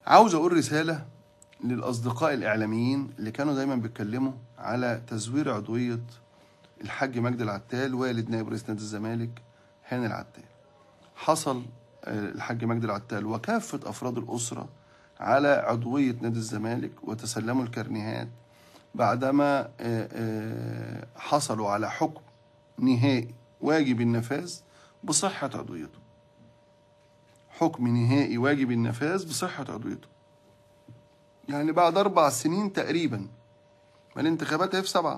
عاوز اقول رساله للاصدقاء الاعلاميين اللي كانوا دايما بيتكلموا على تزوير عضويه الحاج مجدي العتال والد نائب رئيس نادي الزمالك هاني العتال حصل آه، الحاج مجدي العتال وكافه افراد الاسره على عضويه نادي الزمالك وتسلموا الكرنيهات بعدما آه، آه، حصلوا على حكم نهائي واجب النفاذ بصحه عضويته حكم نهائي واجب النفاذ بصحة عضويته يعني بعد أربع سنين تقريبا ما الانتخابات هي في سبعة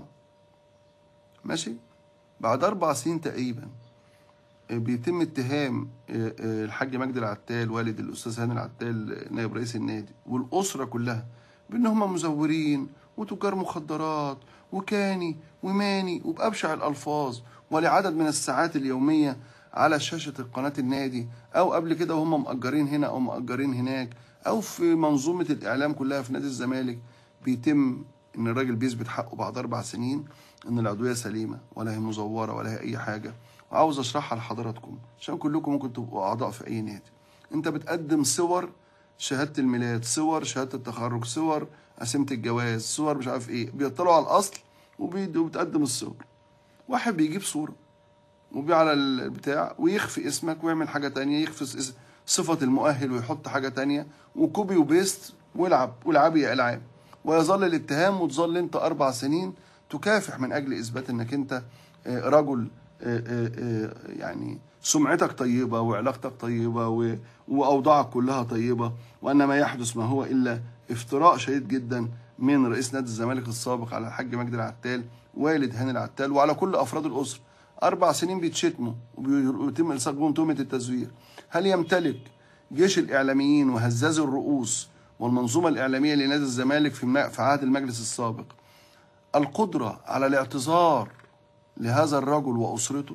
ماشي بعد أربع سنين تقريبا آه، بيتم اتهام آه، آه، الحاج مجدي العتال والد الأستاذ هاني العتال نائب رئيس النادي والأسرة كلها بأن هم مزورين وتجار مخدرات وكاني وماني وبأبشع الألفاظ ولعدد من الساعات اليومية على شاشة قناة النادي أو قبل كده وهم مأجرين هنا أو مأجرين هناك أو في منظومة الإعلام كلها في نادي الزمالك بيتم إن الراجل بيثبت حقه بعد أربع سنين إن العضوية سليمة ولا هي مزورة ولا هي أي حاجة وعاوز أشرحها لحضراتكم عشان كلكم ممكن تبقوا أعضاء في أي نادي أنت بتقدم صور شهادة الميلاد صور شهادة التخرج صور قسيمة الجواز صور مش عارف إيه بيطلعوا على الأصل وبيد- وبتقدم الصور واحد بيجيب صورة وبي على البتاع ويخفي اسمك ويعمل حاجة تانية يخفي اس- صفة المؤهل ويحط حاجة تانية وكوبي وبيست والعب والعب يا العاب ويظل الاتهام وتظل انت اربع سنين تكافح من اجل اثبات انك انت آه، رجل آه، آه، آه، يعني سمعتك طيبة وعلاقتك طيبة و- وأوضاعك كلها طيبة وأن ما يحدث ما هو إلا افتراء شديد جدا من رئيس نادي الزمالك السابق على الحاج مجدي العتال والد هاني العتال وعلى كل أفراد الأسرة أربع سنين بيتشتموا وبيتم إلصاق بهم تهمة التزوير هل يمتلك جيش الإعلاميين وهزاز الرؤوس والمنظومة الإعلامية لنادي الزمالك في منا- في عهد المجلس السابق القدرة على الاعتذار لهذا الرجل وأسرته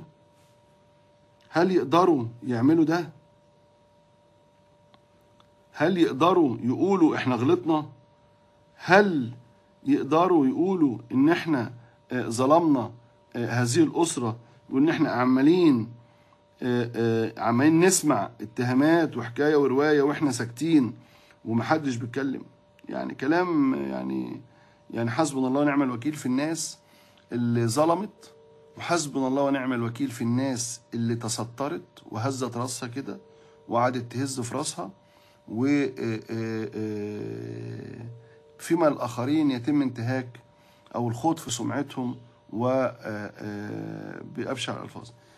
هل يقدروا يعملوا ده هل يقدروا يقولوا احنا غلطنا هل يقدروا يقولوا ان احنا آه، ظلمنا آه، هذه الأسرة وان احنا عمالين آه، آه، عمالين نسمع اتهامات وحكاية ورواية واحنا ساكتين ومحدش بيتكلم يعني كلام يعني يعني حسبنا الله ونعم الوكيل في الناس اللي ظلمت وحسبنا الله ونعم الوكيل في الناس اللي تسترت وهزت راسها كده وقعدت تهز في راسها و آه، آه، آه، فيما الآخرين يتم انتهاك أو الخوض في سمعتهم و آه، آه، بأبشع الألفاظ